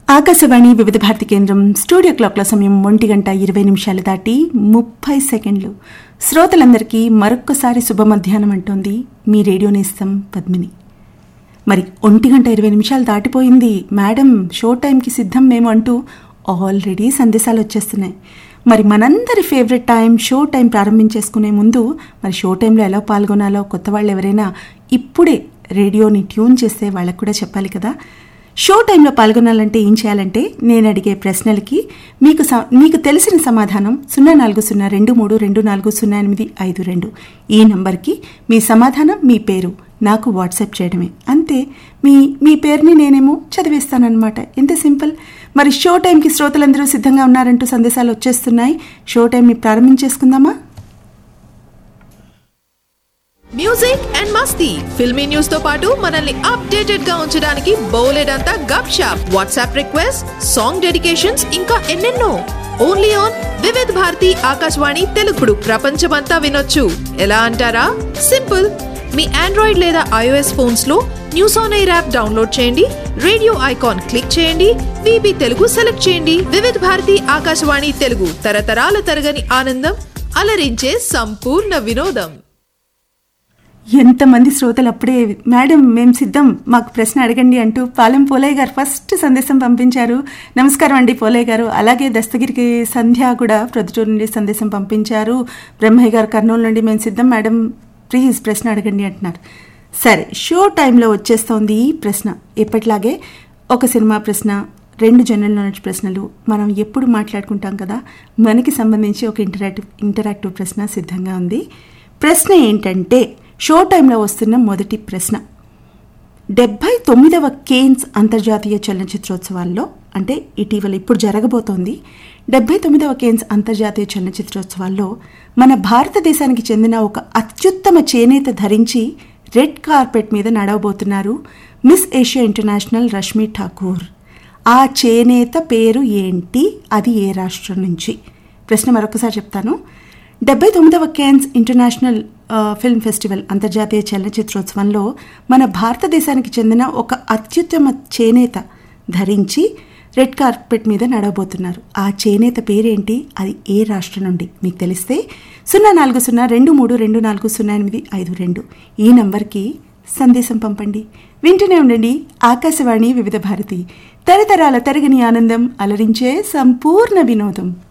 ఆకాశవాణి వివిధ భారతి కేంద్రం స్టూడియో క్లాక్ల సమయం ఒంటి గంట ఇరవై నిమిషాలు దాటి ముప్పై సెకండ్లు శ్రోతలందరికీ మరొక్కసారి శుభ మధ్యాహ్నం అంటోంది మీ రేడియో నేస్తం పద్మిని మరి ఒంటి గంట ఇరవై నిమిషాలు దాటిపోయింది మేడం షో టైంకి సిద్ధం మేము అంటూ ఆల్రెడీ సందేశాలు వచ్చేస్తున్నాయి మరి మనందరి ఫేవరెట్ టైం షో టైం ప్రారంభించేసుకునే ముందు మరి షో టైంలో ఎలా పాల్గొనాలో కొత్త వాళ్ళు ఎవరైనా ఇప్పుడే రేడియోని ట్యూన్ చేస్తే వాళ్ళకు కూడా చెప్పాలి కదా షో టైంలో పాల్గొనాలంటే ఏం చేయాలంటే నేను అడిగే ప్రశ్నలకి మీకు స- మీకు తెలిసిన సమాధానం సున్నా నాలుగు సున్నా రెండు మూడు రెండు నాలుగు సున్నా ఎనిమిది ఐదు రెండు ఈ నంబర్కి మీ సమాధానం మీ పేరు నాకు వాట్సాప్ చేయడమే అంతే మీ మీ పేరుని నేనేమో చదివేస్తానన్నమాట ఇంత సింపుల్ మరి షో టైంకి శ్రోతలందరూ సిద్ధంగా ఉన్నారంటూ సందేశాలు వచ్చేస్తున్నాయి షో టైంని ప్రారంభించేసుకుందామా మ్యూజిక్ అండ్ మస్తీ ఫిల్మీ న్యూస్ తో పాటు మనల్ని అప్డేటెడ్ గా ఉంచడానికి బౌలెడంతా గప్ షాప్ వాట్సాప్ రిక్వెస్ట్ సాంగ్ డెడికేషన్స్ ఇంకా ఎన్నెన్నో ఓన్లీ ఆన్ వివిధ్ భారతి ఆకాశవాణి తెలుగుడు ప్రపంచమంతా వినొచ్చు ఎలా అంటారా సింపుల్ మీ ఆండ్రాయిడ్ లేదా ఐఓఎస్ ఫోన్స్ లో news on air app download చేయండి రేడియో ఐకాన్ క్లిక్ చేయండి విబి తెలుగు సెలెక్ట్ చేయండి వివిధ్ భారతి ఆకాశవాణి తెలుగు తరతరాల తరగని ఆనందం అలరించే సంపూర్ణ వినోదం ఎంతమంది శ్రోతలు అప్పుడే మేడం మేము సిద్ధం మాకు ప్రశ్న అడగండి అంటూ పాలెం పోలయ్య గారు ఫస్ట్ సందేశం పంపించారు నమస్కారం అండి పోలయ్య గారు అలాగే దస్తగిరికి సంధ్య కూడా ప్రొద్దుటూరు నుండి సందేశం పంపించారు బ్రహ్మయ్య గారు కర్నూలు నుండి మేము సిద్ధం మేడం ప్లీజ్ ప్రశ్న అడగండి అంటున్నారు సరే షో టైంలో వచ్చేస్తోంది ఈ ప్రశ్న ఎప్పటిలాగే ఒక సినిమా ప్రశ్న రెండు జనరల్ నాలెడ్జ్ ప్రశ్నలు మనం ఎప్పుడు మాట్లాడుకుంటాం కదా మనకి సంబంధించి ఒక ఇంటరాక్టివ్ ఇంటరాక్టివ్ ప్రశ్న సిద్ధంగా ఉంది ప్రశ్న ఏంటంటే షో టైంలో వస్తున్న మొదటి ప్రశ్న డెబ్బై తొమ్మిదవ కేన్స్ అంతర్జాతీయ చలనచిత్రోత్సవాల్లో అంటే ఇటీవల ఇప్పుడు జరగబోతోంది డెబ్బై తొమ్మిదవ కేన్స్ అంతర్జాతీయ చలనచిత్రోత్సవాల్లో మన భారతదేశానికి చెందిన ఒక అత్యుత్తమ చేనేత ధరించి రెడ్ కార్పెట్ మీద నడవబోతున్నారు Miss Asia international Rashmi Thakur ఆ చేనేత పేరు ఏంటి అది ఏ రాష్ట్రం నుంచి ప్రశ్న మరొకసారి చెప్తాను డెబ్బై తొమ్మిదవ Cannes international uh, film festival అంతర్జాతీయ చలనచిత్రోత్సవంలో మన భారతదేశానికి చెందిన ఒక అత్యుత్తమ చేనేత ధరించి రెడ్ కార్పెట్ మీద నడవబోతున్నారు ఆ చేనేత పేరేంటి అది ఏ రాష్ట్రం నుండి మీకు తెలిస్తే సున్నా నాలుగు సున్నా రెండు మూడు రెండు నాలుగు సున్నా ఎనిమిది ఐదు రెండు ఈ నంబర్కి సందేశం పంపండి వింటూనే ఉండండి ఆకాశవాణి వివిధ భారతి తరతరాల తరగని ఆనందం అలరించే సంపూర్ణ వినోదం